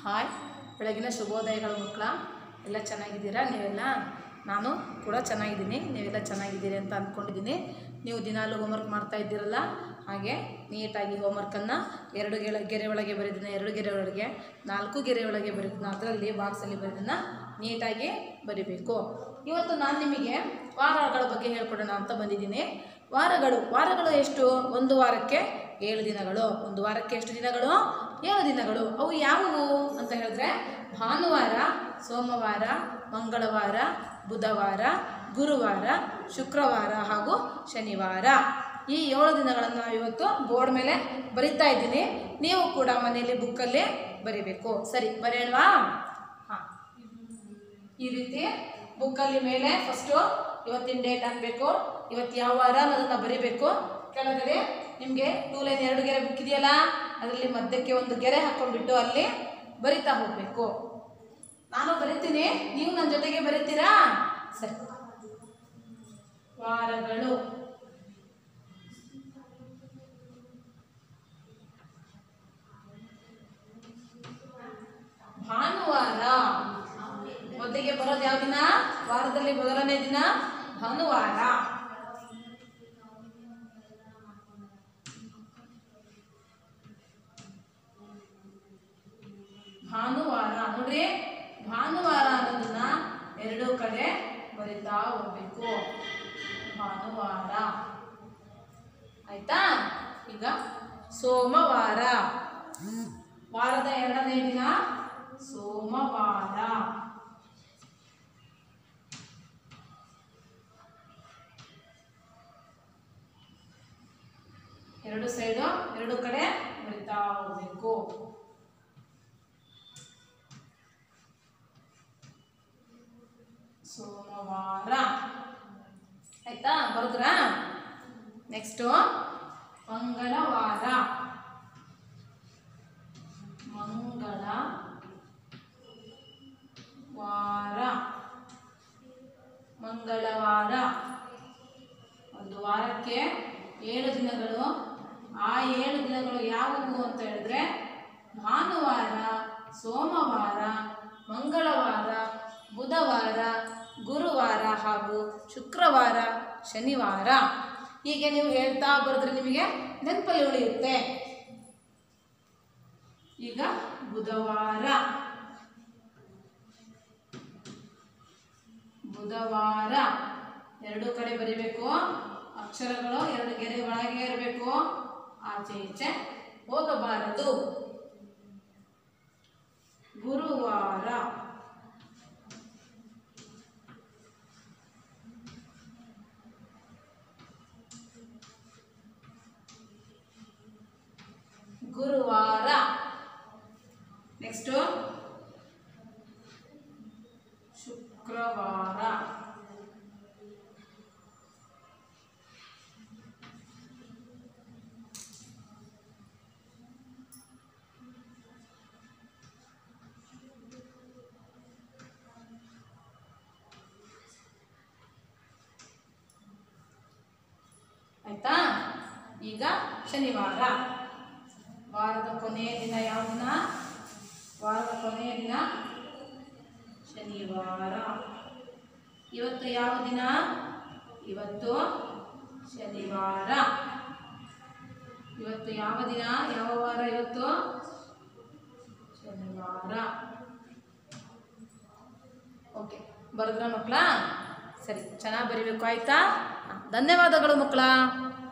hi ಬೆಳಗಿನ ಶುಭೋದಯಗಳು ಮಕ್ಕಳ ಎಲ್ಲ ಚೆನ್ನಾಗಿದ್ದೀರಾ ನೀವೆಲ್ಲ ನಾನು ಕೂಡ ಚೆನ್ನಾಗಿದ್ದೀನಿ ನೀವೆಲ್ಲ ಚೆನ್ನಾಗಿದ್ದೀರಿ ಅಂತ ಅಂದ್ಕೊಂಡಿದ್ದೀನಿ ನೀವು ದಿನಾಲೂ ಹೋಮ್ವರ್ಕ್ ಮಾಡ್ತಾ ಇದ್ದೀರಲ್ಲ ಹಾಗೆ ನೀಟಾಗಿ ಹೋಮ್ವರ್ಕನ್ನು ಎರಡು ಗೆರೆ ಗೆರೆ ಒಳಗೆ ಬರೆದಿನ ಎರಡು ಗೆರೆ ಒಳಗೆ ನಾಲ್ಕು ಗೆರೆ ಒಳಗೆ ಬರೆದಿನ ಅದರಲ್ಲಿ ಬಾಕ್ಸಲ್ಲಿ ಬರೆದನ್ನ ನೀಟಾಗಿ ಬರಿಬೇಕು ಇವತ್ತು ನಾನು ನಿಮಗೆ ವಾರಗಳ ಬಗ್ಗೆ ಹೇಳ್ಕೊಡೋಣ ಅಂತ ಬಂದಿದ್ದೀನಿ ವಾರಗಳು ವಾರಗಳು ಎಷ್ಟು ಒಂದು ವಾರಕ್ಕೆ ಏಳು ದಿನಗಳು ಒಂದು ವಾರಕ್ಕೆ ಎಷ್ಟು ದಿನಗಳು ಏಳು ದಿನಗಳು ಅವು ಯಾವುವು ಅಂತ ಹೇಳಿದ್ರೆ ಭಾನುವಾರ ಸೋಮವಾರ ಮಂಗಳವಾರ ಬುಧವಾರ ಗುರುವಾರ ಶುಕ್ರವಾರ ಹಾಗೂ ಶನಿವಾರ ಈ ಏಳು ದಿನಗಳನ್ನು ನಾವು ಇವತ್ತು ಬೋರ್ಡ್ ಮೇಲೆ ಬರಿತಾ ಇದ್ದೀನಿ ನೀವು ಕೂಡ ಮನೆಯಲ್ಲಿ ಬುಕ್ಕಲ್ಲಿ ಬರಿಬೇಕು ಸರಿ ಬರೆಯಲ್ವಾ ಹಾಂ ಈ ರೀತಿ ಬುಕ್ಕಲ್ಲಿ ಮೇಲೆ ಫಸ್ಟು ಇವತ್ತಿನ ಡೇಟ್ ಹಾಕಬೇಕು ಇವತ್ತು ಯಾವ ವಾರ ಅನ್ನೋದನ್ನ ಬರಿಬೇಕು ಕೆಳಗಡೆ ನಿಮಗೆ ಟೂ ಲೈನ್ ಎರಡು ಗೆರೆ ಬುಕ್ ಇದೆಯಲ್ಲ ಅದರಲ್ಲಿ ಮಧ್ಯಕ್ಕೆ ಒಂದು ಗೆರೆ ಹಾಕೊಂಡ್ಬಿಟ್ಟು ಅಲ್ಲಿ ಬರಿತಾ ಹೋಗಬೇಕು ನಾನು ಬರಿತೀನಿ ನೀವು ನನ್ನ ಜೊತೆಗೆ ಬರೀತೀರಾ ಸರಿ ವಾರಗಳು ಭಾನುವಾರ ಮೊದಲಿಗೆ ಬರೋದು ಯಾವ ದಿನ ವಾರದಲ್ಲಿ ಮೊದಲನೇ ದಿನ ಭಾನುವಾರ ಭಾನುವಾರ ನೋಡ್ರಿ ಭಾನುವಾರ ಅನ್ನೋದನ್ನ ಎರಡೂ ಕಡೆ ಬರಿತಾ ಹೋಗ್ಬೇಕು ಭಾನುವಾರ ಆಯ್ತಾ ಈಗ ಸೋಮವಾರ ವಾರದ ಎರಡನೇ ದಿನ ಸೋಮವಾರ ಎರಡು ಸೈಡು ಎರಡು ಕಡೆ ಬರಿತಾ ಹೋಗ್ಬೇಕು ಸೋಮವಾರ ಆಯ್ತಾ ಬರುದ್ರಾ ನೆಕ್ಸ್ಟು ಮಂಗಳವಾರ ಮಂಗಳ ವಾರ ಮಂಗಳವಾರ ಒಂದು ವಾರಕ್ಕೆ ಏಳು ದಿನಗಳು ಆ ಏಳು ದಿನಗಳು ಯಾವುವು ಅಂತ ಹೇಳಿದ್ರೆ ಭಾನುವಾರ ಸೋಮವಾರ ಮಂಗಳವಾರ ಬುಧವಾರ ಗುರುವಾರ ಹಾಗೂ ಶುಕ್ರವಾರ ಶನಿವಾರ ಹೀಗೆ ನೀವು ಹೇಳ್ತಾ ಬರೆದ್ರೆ ನಿಮಗೆ ನೆನಪಲ್ಲಿ ಉಳಿಯುತ್ತೆ ಈಗ ಬುಧವಾರ ಬುಧವಾರ ಎರಡು ಕಡೆ ಬರಿಬೇಕು ಅಕ್ಷರಗಳು ಎರಡು ಗೆರೆ ಒಳಗೆ ಇರಬೇಕು ಆಚೆ ಈಚೆ ಹೋಗಬಾರದು ಗುರುವಾರ ಗುರುವಾರ ನೆಕ್ಸ್ಟು ಶುಕ್ರವಾರ ಆಯ್ತಾ ಈಗ ಶನಿವಾರ ವಾರದ ಕೊನೆಯ ದಿನ ಯಾವ ದಿನ ವಾರದ ಕೊನೆಯ ದಿನ ಶನಿವಾರ ಇವತ್ತು ಯಾವ ದಿನ ಇವತ್ತು ಶನಿವಾರ ಇವತ್ತು ಯಾವ ದಿನ ಯಾವ ವಾರ ಇವತ್ತು ಶನಿವಾರ ಓಕೆ ಬರೆದ್ರ ಮಕ್ಕಳ ಸರಿ ಚೆನ್ನಾಗಿ ಬರಿಬೇಕು ಆಯ್ತಾ ಧನ್ಯವಾದಗಳು ಮಕ್ಕಳ